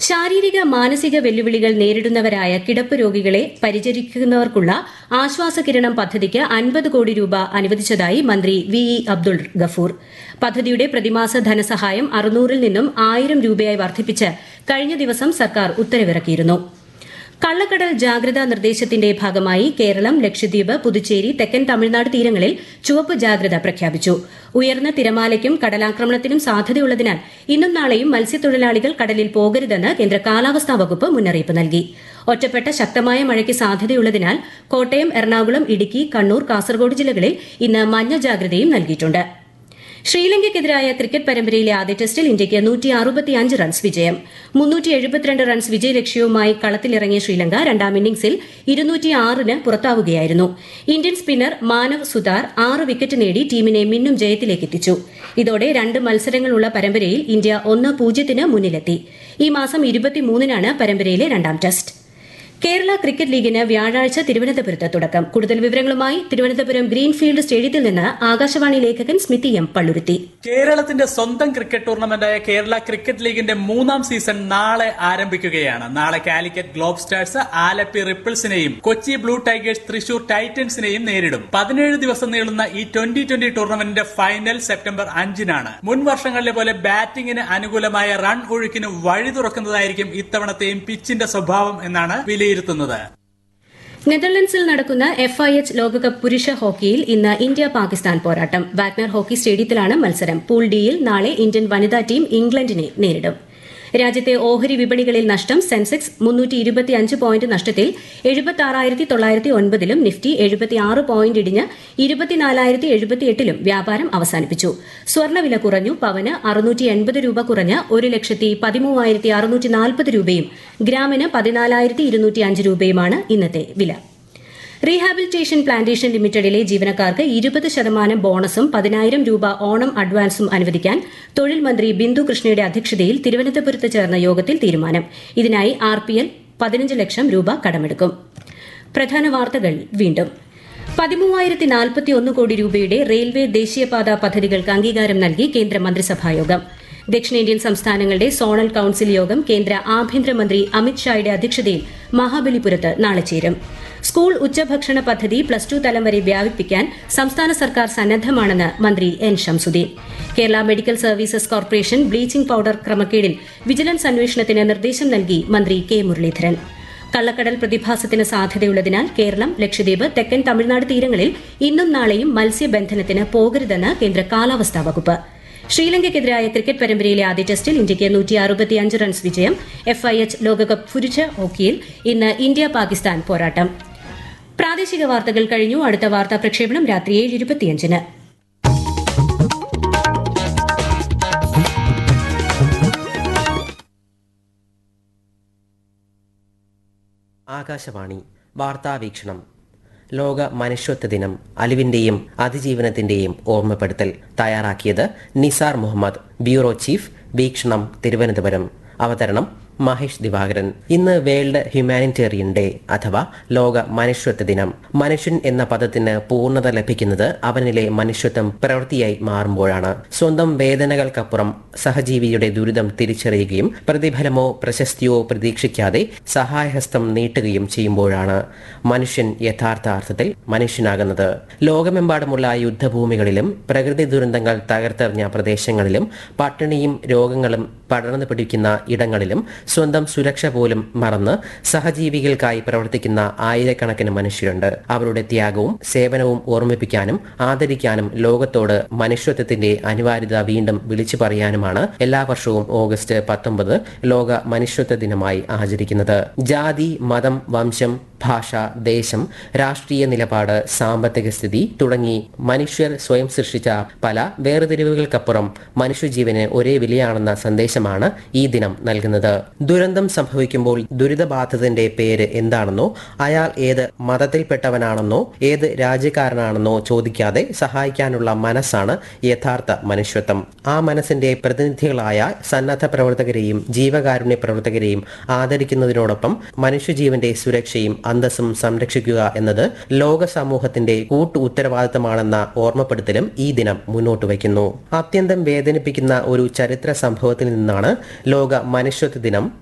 ശാരീരിക മാനസിക വെല്ലുവിളികൾ നേരിടുന്നവരായ കിടപ്പ് രോഗികളെ പരിചരിക്കുന്നവർക്കുള്ള ആശ്വാസകിരണം പദ്ധതിക്ക് അൻപത് കോടി രൂപ അനുവദിച്ചതായി മന്ത്രി വി ഇ അബ്ദുൾ ഗഫൂർ പദ്ധതിയുടെ പ്രതിമാസ ധനസഹായം അറുന്നൂറിൽ നിന്നും ആയിരം രൂപയായി വർദ്ധിപ്പിച്ച് കഴിഞ്ഞ ദിവസം സർക്കാർ ഉത്തരവിറക്കിയിരുന്നു കള്ളക്കടൽ ജാഗ്രതാ നിർദ്ദേശത്തിന്റെ ഭാഗമായി കേരളം ലക്ഷദ്വീപ് പുതുച്ചേരി തെക്കൻ തമിഴ്നാട് തീരങ്ങളിൽ ചുവപ്പ് ജാഗ്രത പ്രഖ്യാപിച്ചു ഉയർന്ന തിരമാലയ്ക്കും കടലാക്രമണത്തിനും സാധ്യതയുള്ളതിനാൽ ഇന്നും നാളെയും മത്സ്യത്തൊഴിലാളികൾ കടലിൽ പോകരുതെന്ന് കേന്ദ്ര കാലാവസ്ഥാ വകുപ്പ് മുന്നറിയിപ്പ് നൽകി ഒറ്റപ്പെട്ട ശക്തമായ മഴയ്ക്ക് സാധ്യതയുള്ളതിനാൽ കോട്ടയം എറണാകുളം ഇടുക്കി കണ്ണൂർ കാസർഗോഡ് ജില്ലകളിൽ ഇന്ന് മഞ്ഞ ജാഗ്രതയും നൽകിയിട്ടുണ്ട് ശ്രീലങ്കയ്ക്കെതിരായ ക്രിക്കറ്റ് പരമ്പരയിലെ ആദ്യ ടെസ്റ്റിൽ ഇന്ത്യയ്ക്ക് നൂറ്റി അറുപത്തിയഞ്ച് റൺസ് വിജയം മുന്നൂറ്റി എഴുപത്തിരണ്ട് റൺസ് വിജയലക്ഷ്യവുമായി കളത്തിലിറങ്ങിയ ശ്രീലങ്ക രണ്ടാം ഇന്നിംഗ്സിൽ ഇരുന്നൂറ്റിയാറിന് പുറത്താവുകയായിരുന്നു ഇന്ത്യൻ സ്പിന്നർ മാനവ് സുതാർ ആറ് വിക്കറ്റ് നേടി ടീമിനെ മിന്നും ജയത്തിലേക്ക് എത്തിച്ചു ഇതോടെ രണ്ട് മത്സരങ്ങളുള്ള പരമ്പരയിൽ ഇന്ത്യ ഒന്ന് പൂജ്യത്തിന് മുന്നിലെത്തി ഈ മാസം ഇരുപത്തിമൂന്നിനാണ് പരമ്പരയിലെ രണ്ടാം ടെസ്റ്റ് കേരള ക്രിക്കറ്റ് ലീഗിന് വ്യാഴാഴ്ച തിരുവനന്തപുരത്ത് തുടക്കം കൂടുതൽ വിവരങ്ങളുമായി തിരുവനന്തപുരം ഗ്രീൻഫീൽഡ് സ്റ്റേഡിയത്തിൽ നിന്ന് ആകാശവാണി ലേഖകൻ സ്മിതി എം പള്ളുരുത്തി കേരളത്തിന്റെ സ്വന്തം ക്രിക്കറ്റ് ടൂർണമെന്റായ കേരള ക്രിക്കറ്റ് ലീഗിന്റെ മൂന്നാം സീസൺ നാളെ ആരംഭിക്കുകയാണ് നാളെ കാലിക്കറ്റ് ഗ്ലോബ് സ്റ്റാർസ് ആലപ്പി റിപ്പിൾസിനെയും കൊച്ചി ബ്ലൂ ടൈഗേഴ്സ് തൃശൂർ ടൈറ്റൻസിനെയും നേരിടും പതിനേഴ് ദിവസം നീളുന്ന ഈ ട്വന്റി ട്വന്റി ടൂർണമെന്റിന്റെ ഫൈനൽ സെപ്റ്റംബർ അഞ്ചിനാണ് മുൻ വർഷങ്ങളിലെ പോലെ ബാറ്റിംഗിന് അനുകൂലമായ റൺ ഒഴുക്കിന് വഴി തുറക്കുന്നതായിരിക്കും ഇത്തവണത്തെയും പിച്ചിന്റെ സ്വഭാവം എന്നാണ് വിലയിരുത്തുന്നത് നെതർലൻഡ്സിൽ നടക്കുന്ന എഫ് ഐ എച്ച് ലോകകപ്പ് പുരുഷ ഹോക്കിയിൽ ഇന്ന് ഇന്ത്യ പാകിസ്ഥാൻ പോരാട്ടം വാഗ്നർ ഹോക്കി സ്റ്റേഡിയത്തിലാണ് മത്സരം പൂൾ ഡിയിൽ നാളെ ഇന്ത്യൻ വനിതാ ടീം ഇംഗ്ലണ്ടിനെ നേരിടും രാജ്യത്തെ ഓഹരി വിപണികളിൽ നഷ്ടം സെൻസെക്സ് മുന്നൂറ്റി ഇരുപത്തിയഞ്ച് പോയിന്റ് നഷ്ടത്തിൽ എഴുപത്തി തൊള്ളായിരത്തി ഒൻപതിലും നിഫ്റ്റി എഴുപത്തിയാറ് പോയിന്റ് ഇടിഞ്ഞ് ഇരുപത്തിനാലായിരത്തി എഴുപത്തിയെട്ടിലും വ്യാപാരം അവസാനിപ്പിച്ചു സ്വർണ്ണവില കുറഞ്ഞു പവന് അറുന്നൂറ്റി എൺപത് രൂപ കുറഞ്ഞ് ഒരു ലക്ഷത്തി പതിമൂവായിരത്തി അറുന്നൂറ്റി നാൽപ്പത് രൂപയും ഗ്രാമിന് പതിനാലായിരത്തി ഇരുന്നൂറ്റി അഞ്ച് രൂപയുമാണ് ഇന്നത്തെ വില റീഹാബിലിറ്റേഷൻ പ്ലാന്റേഷൻ ലിമിറ്റഡിലെ ജീവനക്കാർക്ക് ഇരുപത് ശതമാനം ബോണസും പതിനായിരം രൂപ ഓണം അഡ്വാൻസും അനുവദിക്കാൻ തൊഴിൽ മന്ത്രി ബിന്ദു കൃഷ്ണയുടെ അധ്യക്ഷതയിൽ തിരുവനന്തപുരത്ത് ചേർന്ന യോഗത്തിൽ തീരുമാനം ഇതിനായി ആർ പി എൽ പതിനഞ്ച് ലക്ഷം രൂപ കടമെടുക്കും പ്രധാന വാർത്തകൾ വീണ്ടും പതിമൂവായിരത്തി നാൽപ്പത്തി ഒന്ന് കോടി രൂപയുടെ റെയിൽവേ ദേശീയപാത പദ്ധതികൾക്ക് അംഗീകാരം നൽകി കേന്ദ്ര മന്ത്രിസഭായോഗം ദക്ഷിണേന്ത്യൻ സംസ്ഥാനങ്ങളുടെ സോണൽ കൌൺസിൽ യോഗം കേന്ദ്ര ആഭ്യന്തരമന്ത്രി അമിത്ഷായുടെ അധ്യക്ഷതയിൽ മഹാബലിപുരത്ത് നാളെ ചേരും സ്കൂൾ ഉച്ചഭക്ഷണ പദ്ധതി പ്ലസ് ടു തലം വരെ വ്യാപിപ്പിക്കാൻ സംസ്ഥാന സർക്കാർ സന്നദ്ധമാണെന്ന് മന്ത്രി N Shamsudheen Kerala medical services corporation bleaching powder ക്രമക്കേടിൽ വിജിലൻസ് അന്വേഷണത്തിന് നിർദ്ദേശം നൽകി മന്ത്രി കെ മുരളീധരൻ കള്ളക്കടൽ പ്രതിഭാസത്തിന് സാധ്യതയുള്ളതിനാൽ കേരളം ലക്ഷദ്വീപ് തെക്കൻ തമിഴ്നാട് തീരങ്ങളിൽ ഇന്നും നാളെയും മത്സ്യബന്ധനത്തിന് പോകരുതെന്ന് കേന്ദ്ര കാലാവസ്ഥാ വകുപ്പ് ശ്രീലങ്കയ്ക്കെതിരായ ക്രിക്കറ്റ് പരമ്പരയിലെ ആദ്യ ടെസ്റ്റിൽ ഇന്ത്യയ്ക്ക് നൂറ്റി അറുപത്തിയഞ്ച് റൺസ് വിജയം എഫ് ഐ എച്ച് ലോകകപ്പ് പുരുഷ ഹോക്കിയിൽ ഇന്ന് ഇന്ത്യ പാകിസ്ഥാൻ പോരാട്ടം പ്രാദേശിക വാർത്തകൾ കഴിഞ്ഞു അടുത്ത വാർത്താ പ്രക്ഷേപണം രാത്രി ഏഴ് ഇരുപത്തിയഞ്ചിന് ആകാശവാണി വാർത്താവീക്ഷണം ലോക മനുഷ്യത്വ ദിനം അലിവിന്റെയും അതിജീവനത്തിന്റെയും ഓർമ്മപ്പെടുത്തൽ തയ്യാറാക്കിയത് നിസാർ മുഹമ്മദ് ബ്യൂറോ ചീഫ് വീക്ഷണം തിരുവനന്തപുരം അവതരണം മഹേഷ് ദിവാകരൻ ഇന്ന് വേൾഡ് ഹ്യൂമാനിറ്റേറിയൻ ഡേ അഥവാ ലോക മനുഷ്യത്വ ദിനം മനുഷ്യൻ എന്ന പദത്തിന് പൂർണ്ണത ലഭിക്കുന്നത് അവനിലെ മനുഷ്യത്വം പ്രവൃത്തിയായി മാറുമ്പോഴാണ് സ്വന്തം വേദനകൾക്കപ്പുറം സഹജീവിയുടെ ദുരിതം തിരിച്ചറിയുകയും പ്രതിഫലമോ പ്രശസ്തിയോ പ്രതീക്ഷിക്കാതെ സഹായഹസ്തം നീട്ടുകയും ചെയ്യുമ്പോഴാണ് മനുഷ്യൻ യഥാർത്ഥ അർത്ഥത്തിൽ മനുഷ്യനാകുന്നത് ലോകമെമ്പാടുമുള്ള യുദ്ധഭൂമികളിലും പ്രകൃതി ദുരന്തങ്ങൾ തകർത്തെറിഞ്ഞ പ്രദേശങ്ങളിലും പട്ടിണിയും രോഗങ്ങളും പടർന്നു പിടിക്കുന്ന ഇടങ്ങളിലും സ്വന്തം സുരക്ഷ പോലും മറന്ന് സഹജീവികൾക്കായി പ്രവർത്തിക്കുന്ന ആയിരക്കണക്കിന് മനുഷ്യരുണ്ട് അവരുടെ ത്യാഗവും സേവനവും ഓർമ്മിപ്പിക്കാനും ആദരിക്കാനും ലോകത്തോട് മനുഷ്യത്വത്തിന്റെ അനിവാര്യത വീണ്ടും വിളിച്ചു പറയാനുമാണ് എല്ലാ വർഷവും ഓഗസ്റ്റ് പത്തൊമ്പത് ലോക മനുഷ്യത്വ ദിനമായി ആചരിക്കുന്നത് ജാതി മതം വംശം ഭാഷ ദേശം രാഷ്ട്രീയ നിലപാട് സാമ്പത്തിക സ്ഥിതി തുടങ്ങി മനുഷ്യർ സ്വയം സൃഷ്ടിച്ച പല വേർതിരിവുകൾക്കപ്പുറം മനുഷ്യജീവന് ഒരേ വിലയാണെന്ന സന്ദേശമാണ് ഈ ദിനം നൽകുന്നത് ദുരന്തം സംഭവിക്കുമ്പോൾ ദുരിതബാധിതന്റെ പേര് എന്താണെന്നോ അയാൾ ഏത് മതത്തിൽപ്പെട്ടവനാണെന്നോ ഏത് രാജ്യക്കാരനാണെന്നോ ചോദിക്കാതെ സഹായിക്കാനുള്ള മനസ്സാണ് യഥാർത്ഥ മനുഷ്യത്വം ആ മനസ്സിന്റെ പ്രതിനിധികളായ സന്നദ്ധ പ്രവർത്തകരെയും ജീവകാരുണ്യ പ്രവർത്തകരെയും ആദരിക്കുന്നതിനോടൊപ്പം മനുഷ്യജീവന്റെ സുരക്ഷയും അന്തസ്സും സംരക്ഷിക്കുക എന്നത് ലോക സമൂഹത്തിന്റെ കൂട്ടു ഉത്തരവാദിത്തമാണെന്ന ഓർമ്മപ്പെടുത്തലും ഈ ദിനം മുന്നോട്ട് വയ്ക്കുന്നു അത്യന്തം വേദനിപ്പിക്കുന്ന ഒരു ചരിത്ര സംഭവത്തിൽ നിന്നാണ് ലോക മനുഷ്യത്വ ദിനം